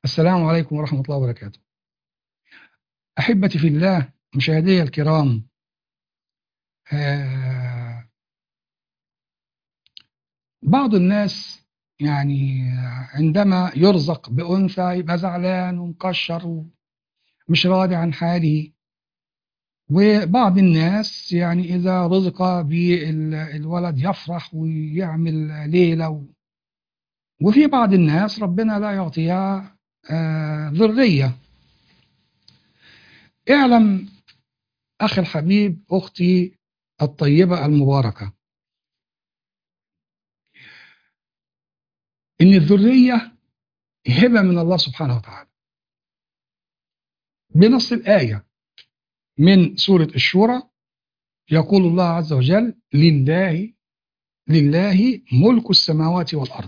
السلام عليكم ورحمة الله وبركاته أحبتي في الله مشاهدي الكرام آه، بعض الناس يعني عندما يرزق بأنثى يبقى زعلان ومكشر ومش راضي عن حاله وبعض الناس يعني إذا رزق بالولد يفرح ويعمل ليلة و... وفي بعض الناس ربنا لا يعطيها آه، ذرية اعلم أخي الحبيب أختي الطيبة المباركة إن الذرية هبة من الله سبحانه وتعالى بنص الآية من سورة الشورى يقول الله عز وجل لله لله ملك السماوات والأرض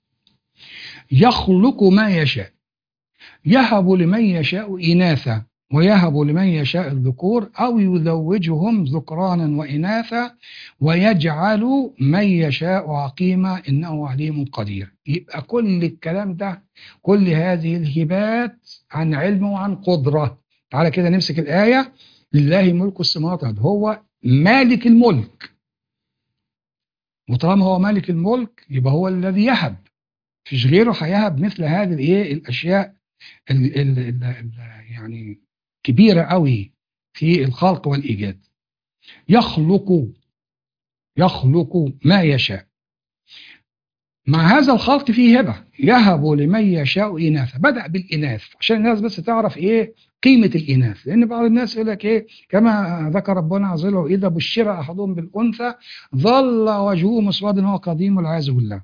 يخلق ما يشاء يهب لمن يشاء إناثا ويهب لمن يشاء الذكور أو يزوجهم ذكرانا وإناثا ويجعل من يشاء عقيما إنه عليم قدير يبقى كل الكلام ده كل هذه الهبات عن علم وعن قدرة تعالى كده نمسك الآية لله ملك السماوات والأرض هو مالك الملك وطالما هو مالك الملك يبقى هو الذي يهب فيش غيره هيهب مثل هذه الايه الاشياء ال ال ال ال يعني كبيره قوي في الخلق والايجاد يخلق يخلق ما يشاء مع هذا الخلق فيه هبه يهب لمن يشاء اناثا بدا بالاناث عشان الناس بس تعرف ايه قيمه الاناث لان بعض الناس يقول لك ايه كما ذكر ربنا عز وجل اذا بشر احدهم بالانثى ظل وجهه مسودا وهو قديم والعياذ بالله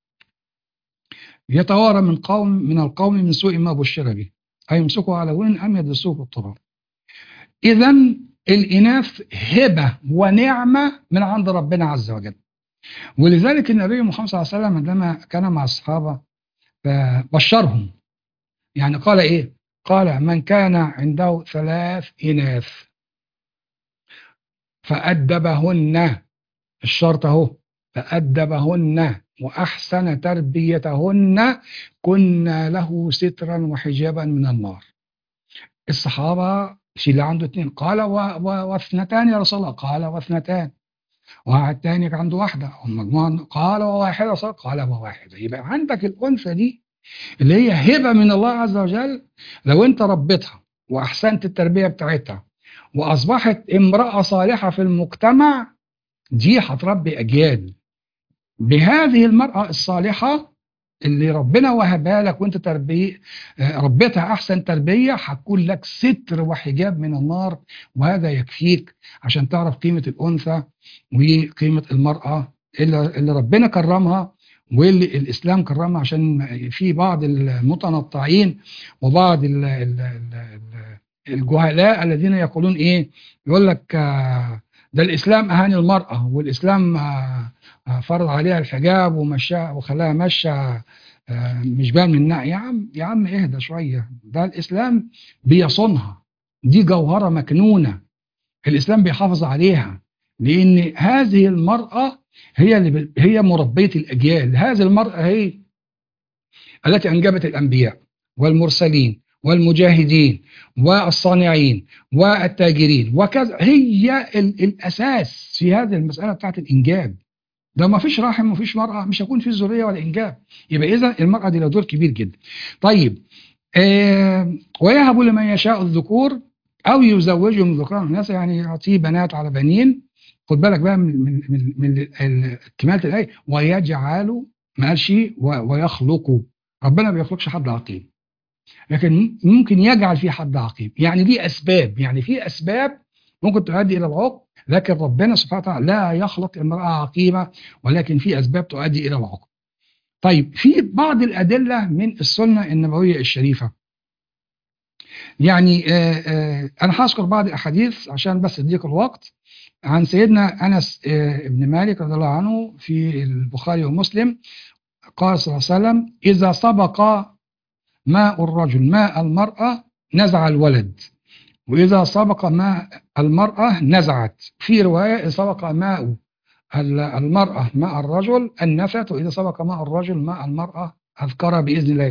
يتوارى من قوم من القوم من سوء ما بشر به أيمسكه على وين أم يدسوه في التراب إذا الإناث هبة ونعمة من عند ربنا عز وجل ولذلك النبي محمد صلى الله عليه وسلم عندما كان مع الصحابة بشرهم يعني قال إيه قال من كان عنده ثلاث إناث فأدبهن الشرط أهو فأدبهن وأحسن تربيتهن كنا له سترا وحجابا من النار الصحابة في اللي عنده اثنين قال واثنتان يا رسول الله قال واثنتان واحد تاني عنده واحدة والمجموعة قال وواحدة يا رسول قال وواحدة يبقى عندك الأنثى دي اللي هي هبة من الله عز وجل لو أنت ربيتها وأحسنت التربية بتاعتها وأصبحت امرأة صالحة في المجتمع دي هتربي أجيال بهذه المرأة الصالحة اللي ربنا وهبها لك وانت تربيه ربيتها احسن تربيه هتكون لك ستر وحجاب من النار وهذا يكفيك عشان تعرف قيمه الانثى وقيمه المراه اللي, اللي ربنا كرمها واللي الاسلام كرمها عشان في بعض المتنطعين وبعض ال ال ال الجهلاء الذين يقولون ايه يقول لك ده الاسلام اهاني المراه والاسلام فرض عليها الحجاب ومشاها وخلاها ماشيه مش باين منها يا عم يا عم اهدى شويه ده الاسلام بيصونها دي جوهره مكنونه الاسلام بيحافظ عليها لان هذه المراه هي اللي هي مربيه الاجيال هذه المراه هي التي انجبت الانبياء والمرسلين والمجاهدين والصانعين والتاجرين وكذا هي الاساس في هذه المساله بتاعت الانجاب ده ما فيش رحم ما فيش مرأة مش هيكون في ذرية ولا إنجاب يبقى إذا المرأة دي لها دور كبير جدا طيب آه ويهب لمن يشاء الذكور أو يزوجهم ذكران الناس يعني يعطيه بنات على بنين خد بالك بقى من من من, من كمالة الآية ويجعل ما قالش ويخلق ربنا ما بيخلقش حد عقيم لكن ممكن يجعل فيه حد عقيم يعني دي أسباب يعني في أسباب ممكن تؤدي إلى العقم لكن ربنا سبحانه وتعالى لا يخلق امرأة عقيمة ولكن في أسباب تؤدي إلى العقم طيب في بعض الأدلة من السنة النبوية الشريفة يعني آآ آآ أنا هذكر بعض الأحاديث عشان بس أديك الوقت عن سيدنا أنس بن مالك رضي الله عنه في البخاري ومسلم قال صلى الله عليه وسلم إذا سبق ماء الرجل ماء المرأة نزع الولد وإذا سبق ماء المرأة نزعت في رواية إذا سبق ماء المرأة ماء الرجل أنفت وإذا سبق ماء الرجل ماء المرأة أذكر بإذن الله تعالى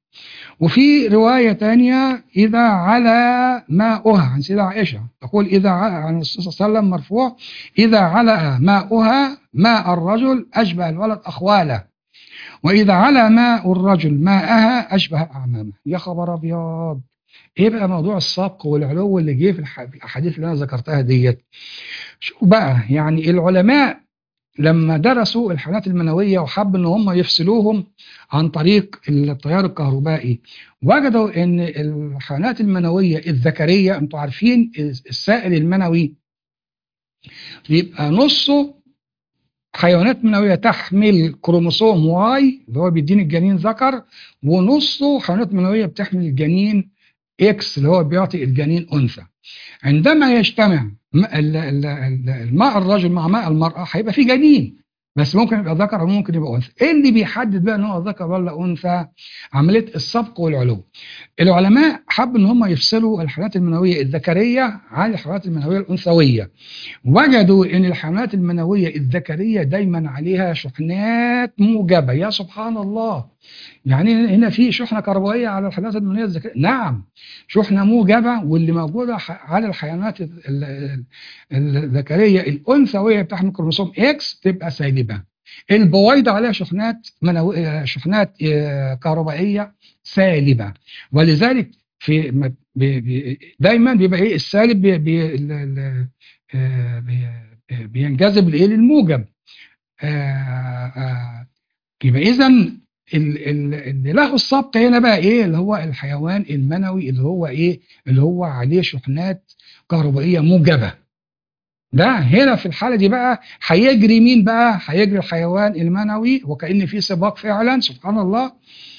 وفي رواية تانية إذا على ماؤها عن سيدة عائشة تقول إذا على عن الرسول صلى الله عليه وسلم مرفوع إذا على ماؤها ماء الرجل أشبه الولد أخواله وإذا على ماء الرجل ماءها أشبه أعمامه يا خبر أبيض إيه بقى موضوع السبق والعلو اللي جه في الح- في الأحاديث اللي أنا ذكرتها ديت شوف بقى يعني العلماء لما درسوا الحيوانات المنوية وحب ان هم يفصلوهم عن طريق التيار الكهربائي وجدوا ان الحيوانات المنوية الذكرية انتوا عارفين السائل المنوي بيبقى نصه حيوانات منوية تحمل كروموسوم واي اللي هو بيديني الجنين ذكر ونصه حيوانات منوية بتحمل الجنين اكس اللي هو بيعطي الجنين انثى عندما يجتمع م- ال- ال- ال- الماء الرجل مع ماء المرأة هيبقى في جنين بس ممكن يبقى ذكر او ممكن يبقى انثى ايه اللي بيحدد بقى ان هو ذكر ولا انثى عمليه السبق والعلو العلماء حبوا ان هم يفصلوا الحيوانات المنويه الذكريه عن الحيوانات المنويه الانثويه وجدوا ان الحيوانات المنويه الذكريه دايما عليها شحنات موجبه يا سبحان الله يعني هنا في شحنه كهربائيه على الحيوانات المنويه الذكريه نعم شحنه موجبه واللي موجوده ح- على الحيوانات ال- ال- الذكريه الانثويه بتحمل كروموسوم اكس تبقى سالبه البويضه عليها شحنات منو... آه، شحنات آه، كهربائيه سالبه ولذلك في م- بي- بي- دايما بيبقى ايه السالب بي... بي... ال- ال- آه، بي- بينجذب لايه للموجب آه، آه، يبقى اذا اللي له السبق هنا بقى ايه اللي هو الحيوان المنوي اللي هو ايه اللي هو عليه شحنات كهربائيه موجبه ده هنا في الحاله دي بقى هيجري مين بقى هيجري الحيوان المنوي وكأن في سباق فعلا سبحان الله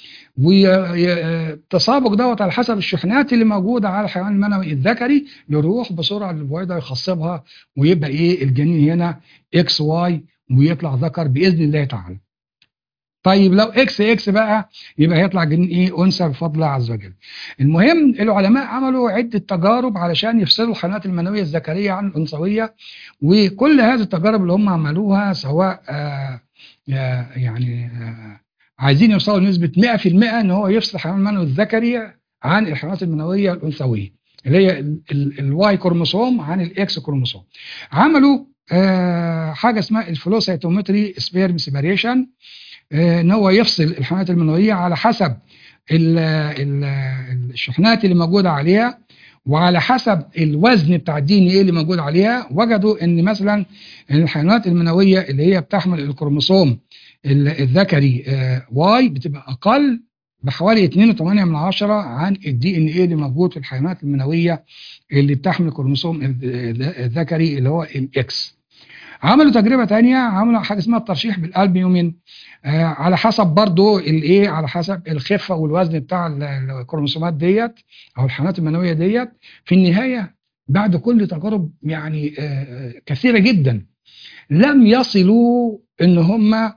والتسابق دوت على حسب الشحنات اللي موجوده على الحيوان المنوي الذكري يروح بسرعه للبويضه يخصبها ويبقى ايه الجنين هنا اكس واي ويطلع ذكر باذن الله تعالى. طيب لو اكس اكس بقى يبقى هيطلع جنين ايه انثى بفضل الله عز وجل. المهم العلماء عملوا عده تجارب علشان يفصلوا الحيوانات المنويه الذكريه عن الانثويه وكل هذه التجارب اللي هم عملوها سواء آه آه يعني آه عايزين يوصلوا لنسبه 100% ان هو يفصل الحيوان المنوي الذكري عن الحيوانات المنويه الانثويه اللي هي الواي كروموسوم عن الاكس كروموسوم. عملوا آه حاجه اسمها الفلوسيتومتري سبيرم سيباريشن آه، ان هو يفصل الحيوانات المنويه على حسب ال- ال- الشحنات اللي موجوده عليها وعلى حسب الوزن بتاع الدي ان ايه اللي موجود عليها وجدوا ان مثلا ان الحيوانات المنويه اللي هي بتحمل الكروموسوم ال- الذكري آه، واي بتبقى اقل بحوالي 2.8 من عشرة عن الدي ان ايه اللي موجود في الحيوانات المنويه اللي بتحمل الكروموسوم الذ- الذكري اللي هو الاكس عملوا تجربه تانية عملوا حاجه اسمها الترشيح بالالبيومين آه على حسب برضو الايه على حسب الخفه والوزن بتاع ال- الكروموسومات ديت او الحيوانات المنويه ديت في النهايه بعد كل تجارب يعني آه كثيره جدا لم يصلوا ان هم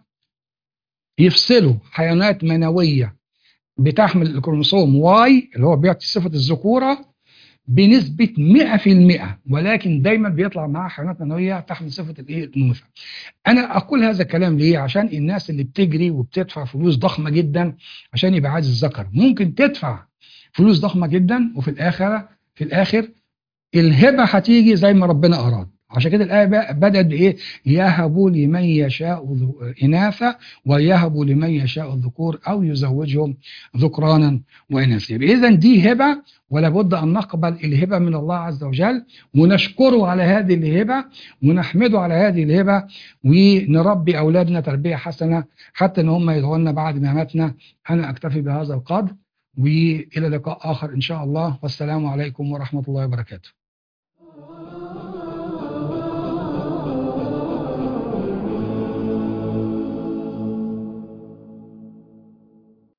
يفصلوا حيوانات منويه بتحمل الكروموسوم واي اللي هو بيعطي صفه الذكوره بنسبة 100% ولكن دايما بيطلع معاه حيوانات منوية تحمل صفة الايه الأنوثة. أنا أقول هذا الكلام ليه؟ عشان الناس اللي بتجري وبتدفع فلوس ضخمة جدا عشان يبقى عايز الذكر، ممكن تدفع فلوس ضخمة جدا وفي الآخر في الآخر الهبة هتيجي زي ما ربنا أراد. عشان كده الآية بقى بدأت بإيه؟ يهب لمن يشاء ذو- إناثا ويهب لمن يشاء الذكور أو يزوجهم ذكرانا وإناثا. إذا دي هبة ولا بد أن نقبل الهبة من الله عز وجل ونشكره على هذه الهبة ونحمده على هذه الهبة ونربي أولادنا تربية حسنة حتى إن هم يدعوا لنا بعد ما ماتنا أنا أكتفي بهذا القدر وإلى لقاء آخر إن شاء الله والسلام عليكم ورحمة الله وبركاته